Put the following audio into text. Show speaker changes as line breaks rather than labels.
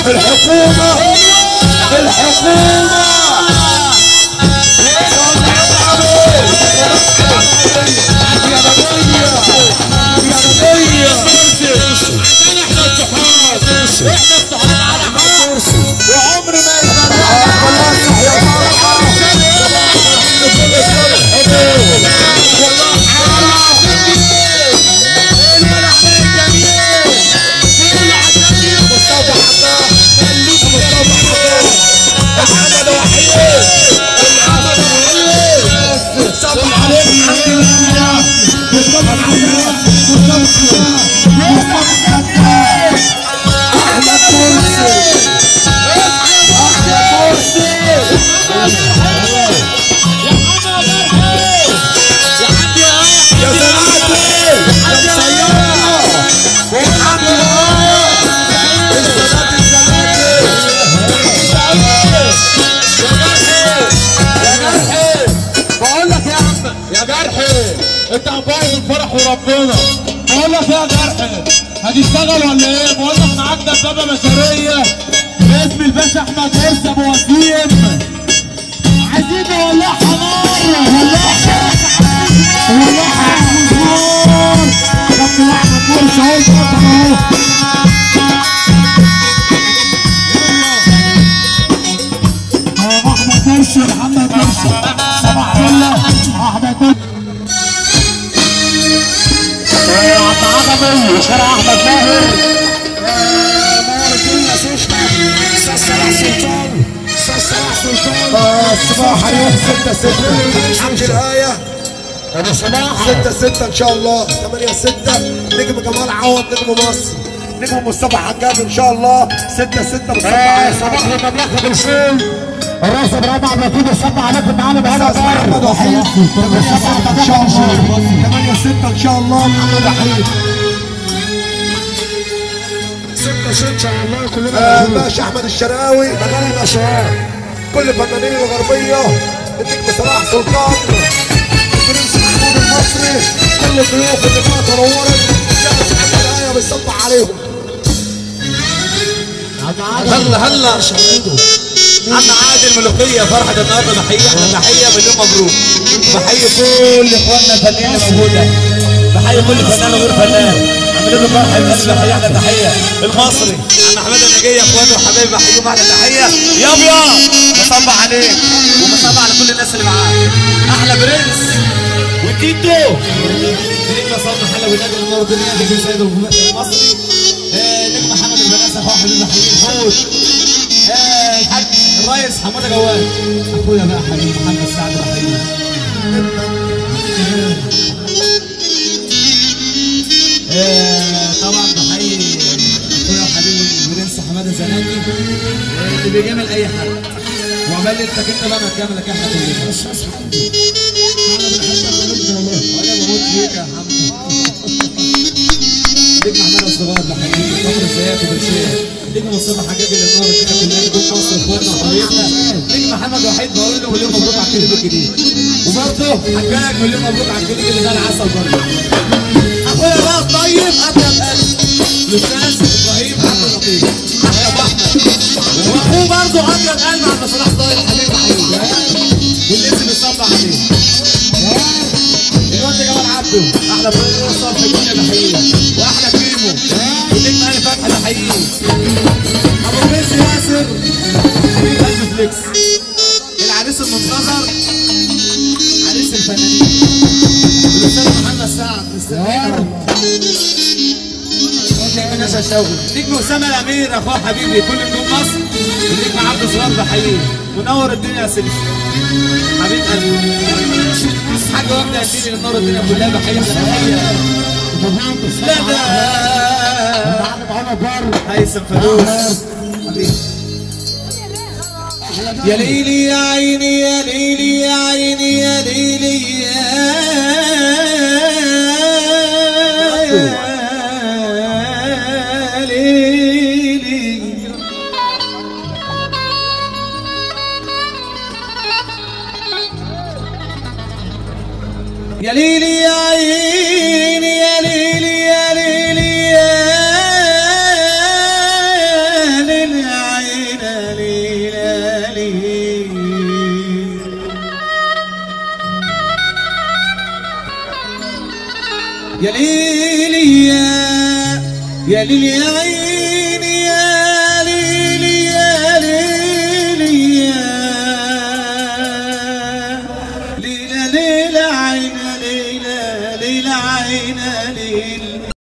الحكومة الحكومة
احنا الصحاب احنا الصحاب على حق
وعمر ما يفرقنا خلاص يا فرحة مصطفى حمام خليك مصطفى حمام محمد وحيد محمد وحيد صبر عليك الحمد لله احمد مرسي احمد مرسي يا زناتي يا مسيرة والحمد لله الزناتي الزناتي
بقول لك يا عم يا جرحي انت عباية الفرح وربنا بقول لك يا جرحي هتشتغل ولا ايه؟ بقول لك معاك دبابة بشرية باسم الباشا احمد مرسي ابو وسيم عايزين نولعها نار ولعها ولعها نار كابتن احمد مرسي اهو البطل اهو اه احمد مرسي محمد مرسي صباح الله احمد مرسي عم عجبي شارع احمد ماهر
نور الدنيا سوشنا استاذ صلاح سلطان استاذ صلاح سلطان
الصباح عليهم
ستة ستة حمد الآية
ابو صباح
ستة ستة إن شاء الله ثمانية ستة نجم جمال عوض نجم مصر نجم مصطفى حجاب إن شاء الله ستة ستة مصطفى
آه،
حجاب.
صباح لمملكة بالفيل الراس برابع بلاتين الصب عليكم معانا بهنا
أستاذ محمد وحيد ثمانية ستة إن شاء الله ثمانية ستة إن شاء الله محمد وحيد
ستة ستة والله كلنا
آه، باشا أحمد الشراوي مجال الأشعار كل فنانين الغربية النجم صلاح سلطان البرنس محمود المصري كل الضيوف اللي بقى تنورت الشمس محمد الآية بيصبح عليهم
هلا هلا عم عادل ملوخية فرحة النهارده بحيي احنا تحية مليون مبروك بحيي كل اخواننا الفنانين اللي موجودة بحيي كل فنان وغير فنان عاملين له فرحة بس بحيي احنا تحية المصري عم حماد النجية اخواته وحبايبي بحييهم احلى تحية يا ابيض بصبح عليك وبصبح على كل الناس اللي معاك احلى برنس وتيتو نجم صالح حلا والنادي النور الدنيا نجم سيد المصري آه، نجم محمد البناسة اخو حبيبي حبيبي فوت آه، الحاج الريس حماده جواد اخويا بقى حبيبي محمد سعد بحيي آه، طبعا بحيي اخويا وحبيبي البرنس حماده زناتي آه، اللي بيجامل اي حد وعمال لي انت انت بقى ما تجاملك احنا كلنا وانا بموت فيك يا حمد نجم احمد الصغار بحييك فخر الزيات وبرشيه نجم مصطفى حجاج اللي النهارده كده كلنا نجوم مصر اخواتنا وحبايبنا نجم محمد وحيد بقول له مليون مبروك على الكليب الجديد وبرضه حجاج مليون مبروك على الكليب اللي زي العسل برضه اخويا بقى الطيب اطيب قلب الاستاذ ابراهيم عبد اللطيف يا ابو احمد واخوه برضه اطيب قلب عم صلاح طاهر حبيبي حبيبي واللي اسم يصب عليه الواد جمال عبده احلى برنس صبحي الدنيا بحييه واحلى كيمو والنجم علي فتحي بحييه ابو الريس ياسر حبيب قلب فليكس العريس المنتظر عريس الفنانين الاستاذ محمد سعد مستنينا نجم نشا شوقي نجم اسامه الامير اخوه حبيبي كل نجوم مصر والنجم عبد صغار بحييه منور الدنيا يا سيدي حبيب قلبي حاجه واحده يا سيدي اللي منور الدنيا كلها بحييه بحييه لا ده هيثم فلوس حبيبي يا ليلي يا عيني يا ليلي يا عيني يا ليلي يا ليلي يا ليلي يا عيني يا ليلي يا ليلي يا ليلي يا يا ليل يا عين